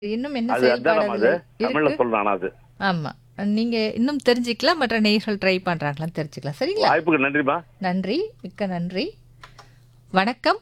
இன்னும் என்ன அது அதானம்மா அது செயல்பாடுகள் தமிழ்ல இருக்கு சொல்லணும் அது ஆமா நீங்க இன்னும் தெரிஞ்சுக்கலாம் மற்ற நேயர்கள் ட்ரை பண்றாங்களான்னு தெரிஞ்சுக்கலாம் சரிங்களா வாய்ப்புக்கு நன்றிமா நன்றி மிக்க நன்றி வணக்கம்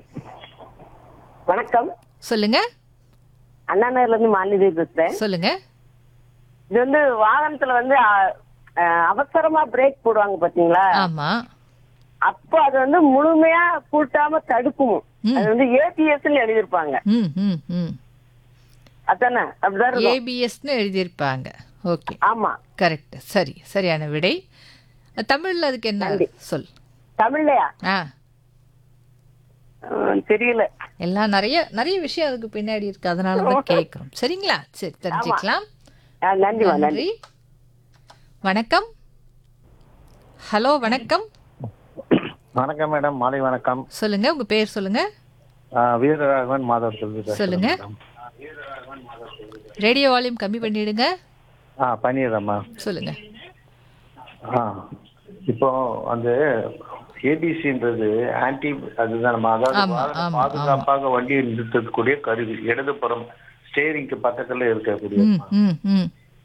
வணக்கம் சொல்லுங்க அண்ணா நகர்ல இருந்து மாலினி பேசுறேன் சொல்லுங்க இது வந்து வாகனத்துல வந்து அ, அ, அவசரமா பிரேக் போடுவாங்க பாத்தீங்களா ஆமா அப்போ அது வந்து முழுமையா கூட்டாம தடுக்கும் ம். அது வந்து ஏபிஎஸ் எழுதியிருப்பாங்க ம் ம் ம் அதானே அப்படிதான் இருக்கும். ஏபிஎஸ்னு எழுதியிருப்பாங்க ஓகே ஆமா கரெக்ட் சரி சரியான விடை தமிழ்ல அதுக்கு என்ன சொல் தமிழ்லயா ஆ ம், தெரியல எல்லாம் நிறைய நிறைய விஷயம் அதுக்கு பின்னாடி இருக்கு அதனால தான் கேட்குறோம் சரிங்களா சரி தெரிஞ்சுக்கலாம் ஆ, நன்றிமா நன்றி நன்றி வணக்கம் ஹலோ வணக்கம் வணக்கம் மேடம் மாலை வணக்கம் சொல்லுங்க உங்க பேர் சொல்லுங்க ஆ, வீரராகவன் மாதவர் செல்வி பேசுறேன் சொல்லுங்க. மேடம். ரேடியோ வால்யூம் கம்மி பண்ணிடுங்க ஆ பண்ணிடுறேம்மா சொல்லுங்க ஆ இப்போ அந்த ஏபிசின்றது ஆன்டி அதுதான் நம்ம அதாவது ஆமா, வாகனம் ஆமா, பாதுகாப்பாக வண்டியை நிறுத்தக்கூடிய கருவி இடதுபுறம் ஸ்டேரிங்க்கு பக்கத்துல இருக்கக்கூடிய ம் ம் ம்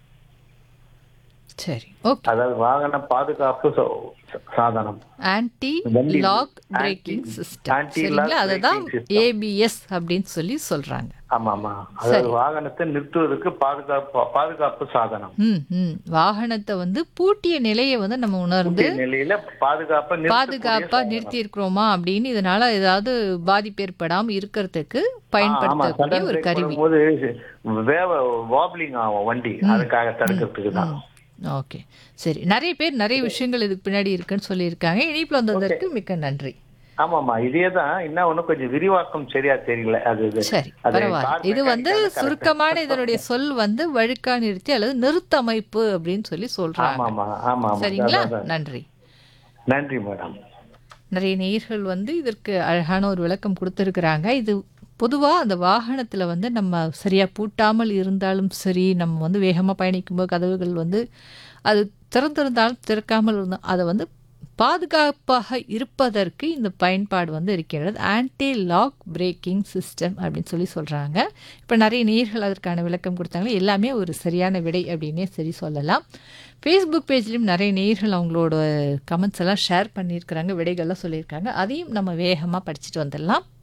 சரி ஓகே அதாவது வாகன பாதுகாப்பு ச- சாதனம் ஆன்டி வண்டி lock anti- braking system anti-lock சரிங்களா அதை தான் braking system. ஏபிஎஸ் அப்படின்னு சொல்லி சொல்றாங்க ஆமா ஆமா அதாவது வாகனத்தை நிறுத்துவதற்கு பாதுகாப்பு பாதுகாப்பு சாதனம் ம் ம் வாகனத்தை வந்து பூட்டிய நிலையை வந்து நம்ம உணர்ந்து நிலையில பாதுகாப்பா நிறுத்தக்கூடிய பாதுகாப்பா நிறுத்தி இருக்கிறோமா அப்படின்னு இதனால ஏதாவது பாதிப்பு ஏற்படாம இருக்கிறதுக்கு பயன்படுத்தக்கூடிய ஒரு கருவி போது வேவ வாப்லிங் ஆகும் வண்டி அதுக்காக தடுக்கிறதுக்கு தான் ஓகே சரி நிறைய பேர் நிறைய விஷயங்கள் இதுக்கு பின்னாடி இருக்குன்னு சொல்லியிருக்காங்க இணைப்புல வந்ததற்கு மிக்க நன்றி ஆமாமா இதே தான் இன்னும் ஒன்னும் கொஞ்சம் விரிவாக்கம் சரியா தெரியல அது இது. சரி அது பரவாயில்ல car இது வந்து mechanic correct. சுருக்கமான இதனுடைய சொல் வந்து வழுக்கா நிறுத்தி அல்லது நிறுத்தமைப்பு அப்படின்னு சொல்லி சொல்றாங்க ஆமாமா ஆமா ஆமா சரிங்களா அதான், அதான். நன்றி நன்றி மேடம் நிறைய நேயர்கள் வந்து இதற்கு அழகான ஒரு விளக்கம் கொடுத்துருக்குறாங்க இது பொதுவாக அந்த வாகனத்தில் வந்து நம்ம சரியாக பூட்டாமல் இருந்தாலும் சரி நம்ம வந்து வேகமாக பயணிக்கும்போது கதவுகள் வந்து அது திறந்திருந்தாலும் திறக்காமல் இருந்தால் அதை வந்து பாதுகாப்பாக இருப்பதற்கு இந்த பயன்பாடு வந்து இருக்கின்றது ஆன்டி லாக் பிரேக்கிங் சிஸ்டம் அப்படின்னு சொல்லி சொல்கிறாங்க இப்போ நிறைய நேர்கள் அதற்கான விளக்கம் கொடுத்தாங்க எல்லாமே ஒரு சரியான விடை அப்படின்னே சரி சொல்லலாம் ஃபேஸ்புக் பேஜ்லேயும் நிறைய நேர்கள் அவங்களோட கமெண்ட்ஸ் எல்லாம் ஷேர் பண்ணியிருக்கிறாங்க விடைகள்லாம் சொல்லியிருக்காங்க அதையும் நம்ம வேகமாக படிச்சுட்டு வந்துடலாம்